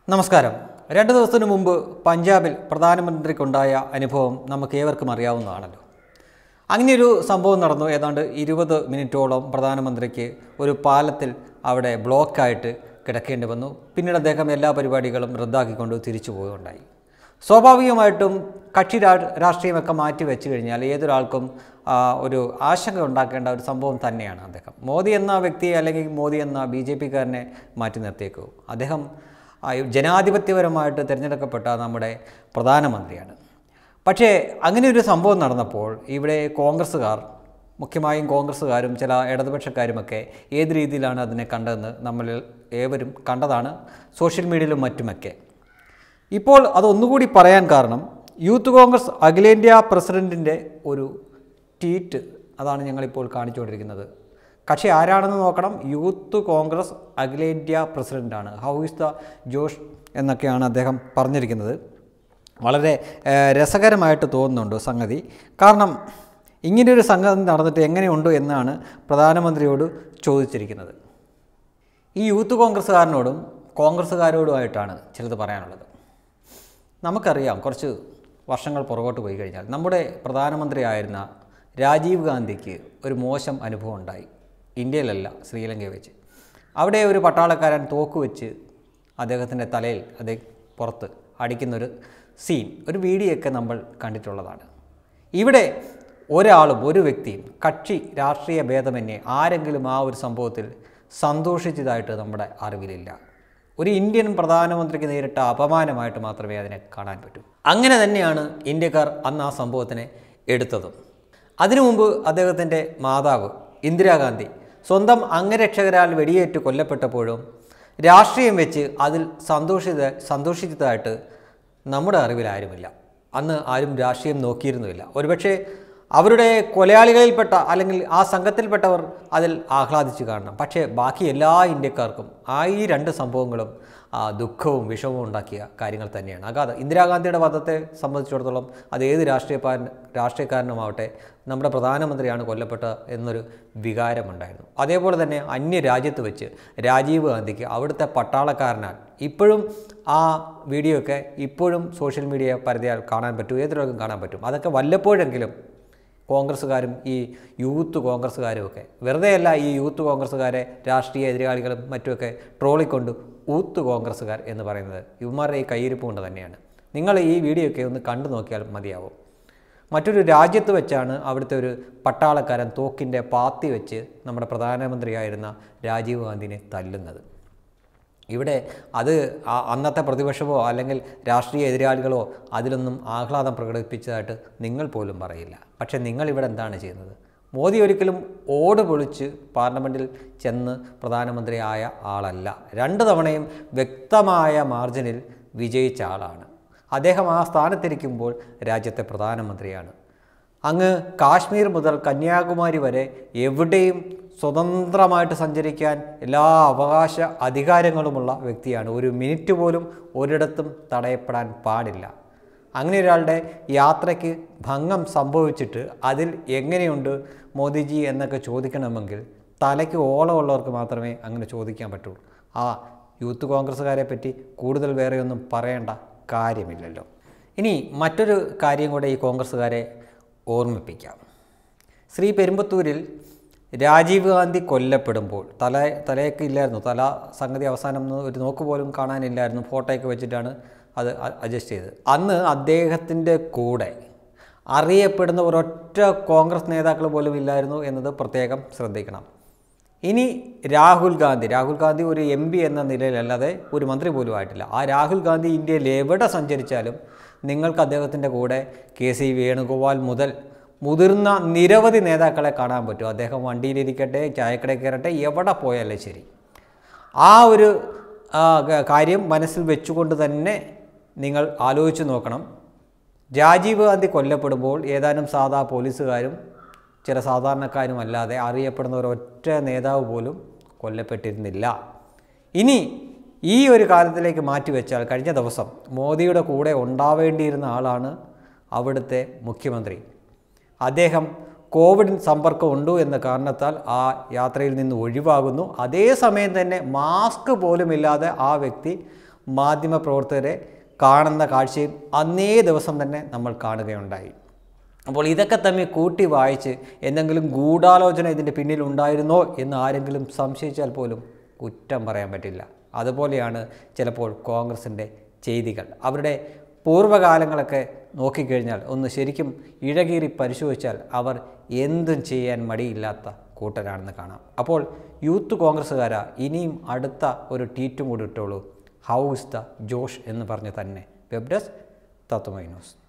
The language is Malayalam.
നമസ്കാരം രണ്ട് ദിവസത്തിനു മുമ്പ് പഞ്ചാബിൽ പ്രധാനമന്ത്രിക്കുണ്ടായ അനുഭവം നമുക്ക് ഏവർക്കും അറിയാവുന്നതാണല്ലോ അങ്ങനെയൊരു സംഭവം നടന്നു ഏതാണ്ട് ഇരുപത് മിനിറ്റോളം പ്രധാനമന്ത്രിക്ക് ഒരു പാലത്തിൽ അവിടെ ബ്ലോക്കായിട്ട് കിടക്കേണ്ടി വന്നു പിന്നീട് അദ്ദേഹം എല്ലാ പരിപാടികളും റദ്ദാക്കിക്കൊണ്ട് തിരിച്ചു പോവുകയുണ്ടായി സ്വാഭാവികമായിട്ടും കക്ഷി രാ- രാഷ്ട്രീയമൊക്കെ മാറ്റി വെച്ച് കഴിഞ്ഞാൽ ഏതൊരാൾക്കും ആ, ഒരു ആശങ്ക ഉണ്ടാക്കേണ്ട ഒരു സംഭവം തന്നെയാണ് അദ്ദേഹം മോദി എന്ന വ്യക്തിയെ അല്ലെങ്കിൽ മോദി എന്ന ബി ജെ പിക്കാരനെ മാറ്റി നിർത്തിയേക്കൂ അദ്ദേഹം ആ, ജനാധിപത്യപരമായിട്ട് തിരഞ്ഞെടുക്കപ്പെട്ട നമ്മുടെ പ്രധാനമന്ത്രിയാണ് പക്ഷേ അങ്ങനെ ഒരു സംഭവം നടന്നപ്പോൾ ഇവിടെ കോൺഗ്രസ്സുകാർ മുഖ്യമായും കോൺഗ്രസ്സുകാരും ചില ഇടതുപക്ഷക്കാരുമൊക്കെ ഏത് രീതിയിലാണ് അതിനെ കണ്ടതെന്ന് നമ്മളിൽ ഏവരും കണ്ടതാണ് സോഷ്യൽ മീഡിയയിലും മറ്റുമൊക്കെ ഇപ്പോൾ അതൊന്നുകൂടി പറയാൻ കാരണം യൂത്ത് കോൺഗ്രസ് അഖിലേന്ത്യാ പ്രസിഡൻറ്റിൻ്റെ ഒരു ട്വീറ്റ് അതാണ് ഞങ്ങളിപ്പോൾ കാണിച്ചുകൊണ്ടിരിക്കുന്നത് കക്ഷി ആരാണെന്ന് നോക്കണം യൂത്ത് കോൺഗ്രസ് അഖിലേന്ത്യാ പ്രസിഡൻ്റാണ് ഹൗ ഇസ് ദ ജോഷ് എന്നൊക്കെയാണ് അദ്ദേഹം പറഞ്ഞിരിക്കുന്നത് വളരെ ഏഹ്, രസകരമായിട്ട് തോന്നുന്നുണ്ട് സംഗതി കാരണം ഇങ്ങനെയൊരു സംഗതി നടന്നിട്ട് എങ്ങനെയുണ്ട് എന്നാണ് പ്രധാനമന്ത്രിയോട് ചോദിച്ചിരിക്കുന്നത് ഈ യൂത്ത് കോൺഗ്രസ്സുകാരനോടും കോൺഗ്രസ്സുകാരോടുമായിട്ടാണ് ചിലത് പറയാനുള്ളത് നമുക്കറിയാം കുറച്ച് വർഷങ്ങൾ പുറകോട്ട് പോയി കഴിഞ്ഞാൽ നമ്മുടെ പ്രധാനമന്ത്രിയായിരുന്ന രാജീവ് ഗാന്ധിക്ക് ഒരു മോശം അനുഭവം ഉണ്ടായി ഇന്ത്യയിലല്ല ശ്രീലങ്കയിൽ വെച്ച് അവിടെ ഒരു പട്ടാളക്കാരൻ തോക്ക് വെച്ച് അദ്ദേഹത്തിൻ്റെ തലയിൽ അതേ പുറത്ത് അടിക്കുന്നൊരു സീൻ ഒരു വീഡിയോ ഒക്കെ നമ്മൾ കണ്ടിട്ടുള്ളതാണ് ഇവിടെ ഒരാളും ഒരു വ്യക്തിയും കക്ഷി രാഷ്ട്രീയ ഭേദമന്യേ ആരെങ്കിലും ആ ഒരു സംഭവത്തിൽ സന്തോഷിച്ചതായിട്ട് നമ്മുടെ അറിവിലില്ല ഒരു ഇന്ത്യൻ പ്രധാനമന്ത്രിക്ക് നേരിട്ട അപമാനമായിട്ട് മാത്രമേ അതിനെ കാണാൻ പറ്റൂ അങ്ങനെ തന്നെയാണ് ഇന്ത്യക്കാർ അന്ന് ആ സംഭവത്തിനെ എടുത്തതും അതിനു മുമ്പ് അദ്ദേഹത്തിൻ്റെ മാതാവ് ഇന്ദിരാഗാന്ധി സ്വന്തം അംഗരക്ഷകരാൽ വെടിയേറ്റ് കൊല്ലപ്പെട്ടപ്പോഴും രാഷ്ട്രീയം വെച്ച് അതിൽ സന്തോഷിത സന്തോഷിച്ചതായിട്ട് നമ്മുടെ അറിവിൽ ആരുമില്ല അന്ന് ആരും രാഷ്ട്രീയം നോക്കിയിരുന്നുമില്ല ഒരുപക്ഷെ അവരുടെ കൊലയാളികളിൽപ്പെട്ട അല്ലെങ്കിൽ ആ സംഘത്തിൽപ്പെട്ടവർ അതിൽ ആഹ്ലാദിച്ചു കാണണം പക്ഷേ ബാക്കി എല്ലാ ഇന്ത്യക്കാർക്കും ആ ഈ രണ്ട് സംഭവങ്ങളും ആ ദുഃഖവും വിഷമവും ഉണ്ടാക്കിയ കാര്യങ്ങൾ തന്നെയാണ് അഗാധ ഇന്ദിരാഗാന്ധിയുടെ വധത്തെ സംബന്ധിച്ചിടത്തോളം അത് ഏത് രാഷ്ട്രീയക്കാരൻ രാഷ്ട്രീയക്കാരനുമാവട്ടെ നമ്മുടെ പ്രധാനമന്ത്രിയാണ് കൊല്ലപ്പെട്ടത് എന്നൊരു വികാരമുണ്ടായിരുന്നു അതേപോലെ തന്നെ അന്യ രാജ്യത്ത് വെച്ച് രാജീവ് ഗാന്ധിക്ക് അവിടുത്തെ പട്ടാളക്കാരനാൽ ഇപ്പോഴും ആ വീഡിയോ ഒക്കെ ഇപ്പോഴും സോഷ്യൽ മീഡിയ പരിധിയാൽ കാണാൻ പറ്റും ഏതൊരാൾക്കും കാണാൻ പറ്റും അതൊക്കെ വല്ലപ്പോഴെങ്കിലും കോൺഗ്രസ്സുകാരും ഈ യൂത്ത് കോൺഗ്രസ്സുകാരും ഒക്കെ വെറുതെയല്ല ഈ യൂത്ത് കോൺഗ്രസ്സുകാരെ രാഷ്ട്രീയ എതിരാളികളും മറ്റുമൊക്കെ ട്രോളിക്കൊണ്ട് ഊത്ത് കോൺഗ്രസ്സുകാർ എന്ന് പറയുന്നത് ഇവന്മാരുടെ ഈ കയ്യിരിപ്പ് കൊണ്ട് തന്നെയാണ് നിങ്ങൾ ഈ വീഡിയോ ഒക്കെ ഒന്ന് കണ്ടു നോക്കിയാൽ മതിയാവും മറ്റൊരു രാജ്യത്ത് വെച്ചാണ് അവിടുത്തെ ഒരു പട്ടാളക്കാരൻ തോക്കിൻ്റെ പാത്തി വെച്ച് നമ്മുടെ പ്രധാനമന്ത്രിയായിരുന്ന രാജീവ് ഗാന്ധിനെ തല്ലുന്നത് ഇവിടെ അത് ആ- അന്നത്തെ പ്രതിപക്ഷമോ അല്ലെങ്കിൽ രാഷ്ട്രീയ എതിരാളികളോ അതിലൊന്നും ആഹ്ലാദം പ്രകടിപ്പിച്ചതായിട്ട് നിങ്ങൾ പോലും പറയില്ല പക്ഷേ നിങ്ങൾ ഇവിടെ എന്താണ് ചെയ്യുന്നത് മോദി ഒരിക്കലും ഓട് പൊളിച്ച് പാർലമെൻറ്റിൽ ചെന്ന് പ്രധാനമന്ത്രി ആയ ആളല്ല രണ്ട് തവണയും വ്യക്തമായ മാർജിനിൽ വിജയിച്ച ആളാണ് അദ്ദേഹം ആ സ്ഥാനത്തിരിക്കുമ്പോൾ രാജ്യത്തെ പ്രധാനമന്ത്രിയാണ് അങ്ങ് കാശ്മീർ മുതൽ കന്യാകുമാരി വരെ എവിടെയും സ്വതന്ത്രമായിട്ട് സഞ്ചരിക്കാൻ എല്ലാ അവകാശ അധികാരങ്ങളുമുള്ള വ്യക്തിയാണ് ഒരു മിനിറ്റ് പോലും ഒരിടത്തും തടയപ്പെടാൻ പാടില്ല അങ്ങനെ ഒരാളുടെ യാത്രയ്ക്ക് ഭംഗം സംഭവിച്ചിട്ട് അതിൽ എങ്ങനെയുണ്ട് മോദിജി എന്നൊക്കെ ചോദിക്കണമെങ്കിൽ തലയ്ക്ക് ഓളമുള്ളവർക്ക് മാത്രമേ അങ്ങനെ ചോദിക്കാൻ പറ്റുള്ളൂ ആ യൂത്ത് കോൺഗ്രസ്സുകാരെ പറ്റി കൂടുതൽ വേറെയൊന്നും പറയേണ്ട കാര്യമില്ലല്ലോ ഇനി മറ്റൊരു കാര്യം കൂടെ ഈ കോൺഗ്രസ്സുകാരെ ഓർമ്മിപ്പിക്കാം ശ്രീ പെരുമ്പത്തൂരിൽ രാജീവ് ഗാന്ധി കൊല്ലപ്പെടുമ്പോൾ തല തലയൊക്കെ ഇല്ലായിരുന്നു തല സംഗതി അവസാനം ഒന്ന് ഒരു നോക്ക് പോലും കാണാനില്ലായിരുന്നു ഫോട്ടോയൊക്കെ വെച്ചിട്ടാണ് അത് അഡ്ജസ്റ്റ് ചെയ്തത് അന്ന് അദ്ദേഹത്തിൻ്റെ കൂടെ അറിയപ്പെടുന്ന ഒരൊറ്റ കോൺഗ്രസ് നേതാക്കൾ പോലും ഇല്ലായിരുന്നു എന്നത് പ്രത്യേകം ശ്രദ്ധിക്കണം ഇനി രാഹുൽ ഗാന്ധി രാഹുൽ ഗാന്ധി ഒരു എം പി എന്ന നിലയിലല്ലാതെ ഒരു മന്ത്രി പോലും ആയിട്ടില്ല ആ രാഹുൽ ഗാന്ധി ഇന്ത്യയിൽ എവിടെ സഞ്ചരിച്ചാലും നിങ്ങൾക്ക് അദ്ദേഹത്തിൻ്റെ കൂടെ കെ സി വേണുഗോപാൽ മുതൽ മുതിർന്ന നിരവധി നേതാക്കളെ കാണാൻ പറ്റും അദ്ദേഹം വണ്ടിയിലിരിക്കട്ടെ ചായക്കടയിൽ കയറട്ടെ എവിടെ പോയാലും ശരി ആ ഒരു ആ, ക- കാര്യം മനസ്സിൽ വെച്ചുകൊണ്ട് തന്നെ നിങ്ങൾ ആലോചിച്ച് നോക്കണം രാജീവ് ഗാന്ധി കൊല്ലപ്പെടുമ്പോൾ ഏതാനും സാധാ പോലീസുകാരും ചില സാധാരണക്കാരും അല്ലാതെ അറിയപ്പെടുന്ന ഒരൊറ്റ നേതാവ് പോലും കൊല്ലപ്പെട്ടിരുന്നില്ല ഇനി ഈ ഒരു കാലത്തിലേക്ക് മാറ്റിവെച്ചാൽ കഴിഞ്ഞ ദിവസം മോദിയുടെ കൂടെ ഉണ്ടാവേണ്ടിയിരുന്ന ആളാണ് അവിടുത്തെ മുഖ്യമന്ത്രി അദ്ദേഹം കോവിഡ് സമ്പർക്കം ഉണ്ടു എന്ന കാരണത്താൽ ആ യാത്രയിൽ നിന്ന് ഒഴിവാകുന്നു അതേസമയം തന്നെ മാസ്ക് പോലും ഇല്ലാതെ ആ വ്യക്തി മാധ്യമപ്രവർത്തകരെ കാണുന്ന കാഴ്ചയും അന്നേ ദിവസം തന്നെ നമ്മൾ കാണുകയുണ്ടായി അപ്പോൾ ഇതൊക്കെ തമ്മിൽ കൂട്ടി വായിച്ച് എന്തെങ്കിലും ഗൂഢാലോചന ഇതിൻ്റെ പിന്നിൽ ഉണ്ടായിരുന്നോ എന്ന് ആരെങ്കിലും സംശയിച്ചാൽ പോലും കുറ്റം പറയാൻ പറ്റില്ല അതുപോലെയാണ് ചിലപ്പോൾ കോൺഗ്രസിൻ്റെ ചെയ്തികൾ അവരുടെ പൂർവ്വകാലങ്ങളൊക്കെ നോക്കിക്കഴിഞ്ഞാൽ ഒന്ന് ശരിക്കും ഇഴകീറി പരിശോധിച്ചാൽ അവർ എന്തും ചെയ്യാൻ മടിയില്ലാത്ത കൂട്ടരാണെന്ന് കാണാം അപ്പോൾ യൂത്ത് കോൺഗ്രസ്സുകാരാ ഇനിയും അടുത്ത ഒരു ട്വീറ്റും കൂടി ഇട്ടോളൂ ഹൗ ഇസ് ദ ജോഷ് എന്ന് പറഞ്ഞ് തന്നെ വെബ് ഡെസ്ക് തത്വമൈ ന്യൂസ്